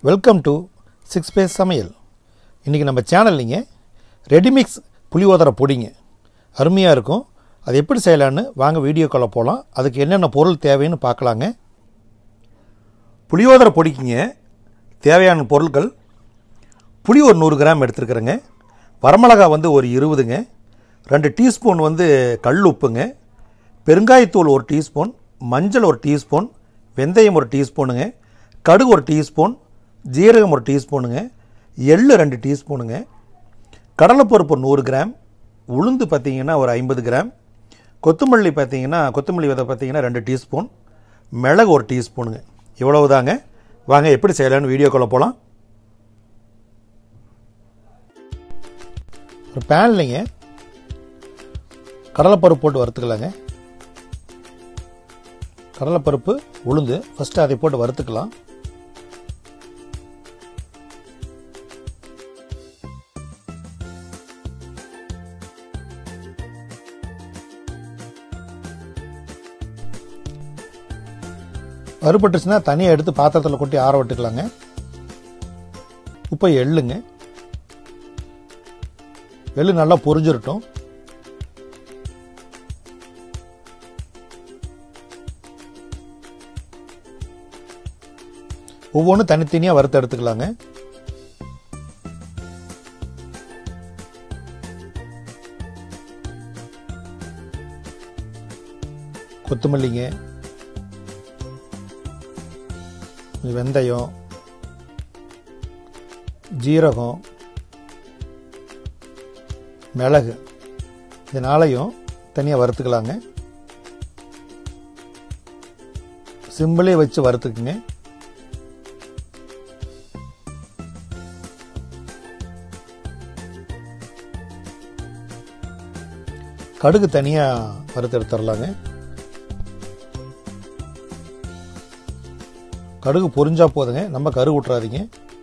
welcome to six base சமையல் இன்றைக்கி நம்ம சேனல்லிங்க ரெடிமிக்ஸ் புளியோதரை பொடிங்க அருமையாக இருக்கும் அது எப்படி செய்யலான்னு வாங்க வீடியோக்குள்ளே போகலாம் அதுக்கு என்னென்ன பொருள் தேவைன்னு பார்க்கலாங்க புளியோதரை பொடிக்குங்க தேவையான பொருட்கள் புளி ஒரு நூறு கிராம் எடுத்துருக்குறேங்க வரமிளகா வந்து ஒரு இருபதுங்க ரெண்டு டீஸ்பூன் வந்து கல் உப்புங்க பெருங்காயத்தூள் ஒரு டீஸ்பூன் மஞ்சள் ஒரு டீஸ்பூன் வெந்தயம் ஒரு டீஸ்பூனுங்க கடுகு ஒரு டீஸ்பூன் ஜீரகம் ஒரு டீஸ்பூனுங்க எள்ளு ரெண்டு டீஸ்பூனுங்க கடலைப்பருப்பு நூறு கிராம் உளுந்து பார்த்தீங்கன்னா ஒரு ஐம்பது கிராம் கொத்தமல்லி பார்த்தீங்கன்னா கொத்தமல்லி விதை பார்த்தீங்கன்னா ரெண்டு டீஸ்பூன் மிளகு ஒரு டீஸ்பூனுங்க இவ்வளவு தாங்க வாங்க எப்படி செய்யலான்னு வீடியோக்குள்ளே போகலாம் ஒரு பேன்லிங்க கடலைப்பருப்பு போட்டு வறுத்துக்கலாங்க கடலைப்பருப்பு உளுந்து ஃபஸ்ட்டு அதை போட்டு வறுத்துக்கலாம் வறுபட்டுச்சுன்னா தனியாக எடுத்து பாத்திரத்தில் கொட்டி ஆற விட்டுக்கலாங்க இப்போ எள்ளுங்க எள்ளு நல்லா பொரிஞ்சிரட்டும் ஒவ்வொன்றும் தனித்தனியாக வறுத்து எடுத்துக்கலாங்க கொத்தமல்லிங்க கொஞ்சம் வெந்தயம் ஜீரகம் மிளகு இது நாளையும் தனியாக வறுத்துக்கலாங்க சிம்பிளே வச்சு வறுத்துக்குங்க கடுகு தனியாக வறுத்து எடுத்துடலாங்க கடுகு பொரிஞ்சா போதுங்க நம்ம கரு விட்றாதீங்க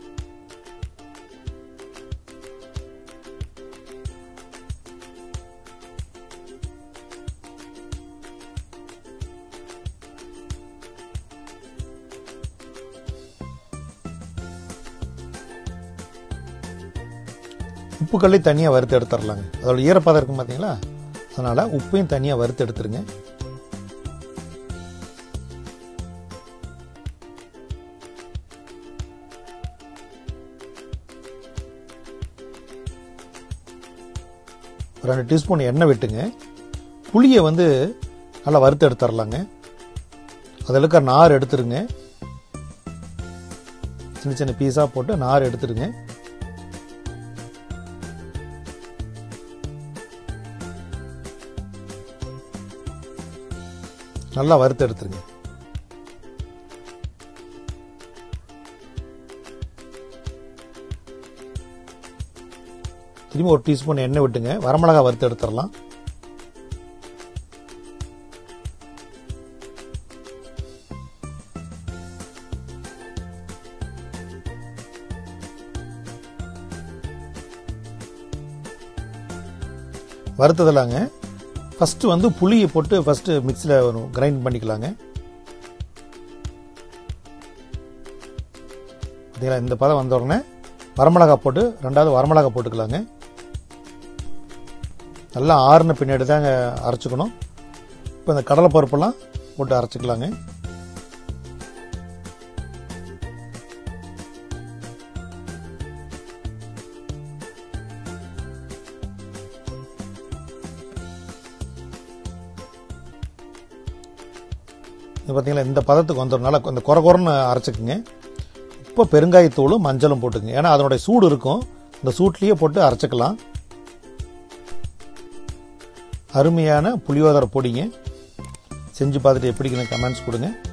உப்பு கல்லி தனியாக வறுத்து எடுத்துடலாங்க அதோட ஈரப்பதம் இருக்கும் பார்த்தீங்களா அதனால் உப்பையும் தனியாக வறுத்து எடுத்துருங்க ரெண்டு டீஸ்பூன் எண்ணெய் விட்டுங்க புளியை வந்து நல்லா வறுத்து எடுத்துடலாங்க அதில் இருக்க நார் எடுத்துருங்க சின்ன சின்ன பீஸாக போட்டு நார் எடுத்துருங்க நல்லா வறுத்து எடுத்துருங்க திரும்பி ஒரு டீஸ்பூன் எண்ணெய் விட்டுங்க வரமிளகா வறுத்து எடுத்துடலாம் வறுத்ததில்லாங்க ஃபஸ்ட்டு வந்து புளியை போட்டு ஃபஸ்ட்டு மிக்சியில் கிரைண்ட் பண்ணிக்கலாங்க பார்த்தீங்களா இந்த பதம் வந்த உடனே வரமிளகா போட்டு ரெண்டாவது வரமிளகா போட்டுக்கலாங்க நல்லா ஆறுன பின்னாடி தாங்க அரைச்சிக்கணும் இப்போ இந்த கடலைப்பருப்பெல்லாம் போட்டு அரைச்சிக்கலாங்க இது பார்த்தீங்களா இந்த பதத்துக்கு வந்துடுறதுனால இந்த குறை குறைன்னு அரைச்சிக்குங்க இப்போ பெருங்காயத்தூளும் மஞ்சளும் போட்டுங்க ஏன்னா அதனுடைய சூடு இருக்கும் இந்த சூட்லேயே போட்டு அரைச்சிக்கலாம் அருமையான புளியோதரை பொடிங்க செஞ்சு பார்த்துட்டு எப்படிங்கன்னு கமெண்ட்ஸ் கொடுங்க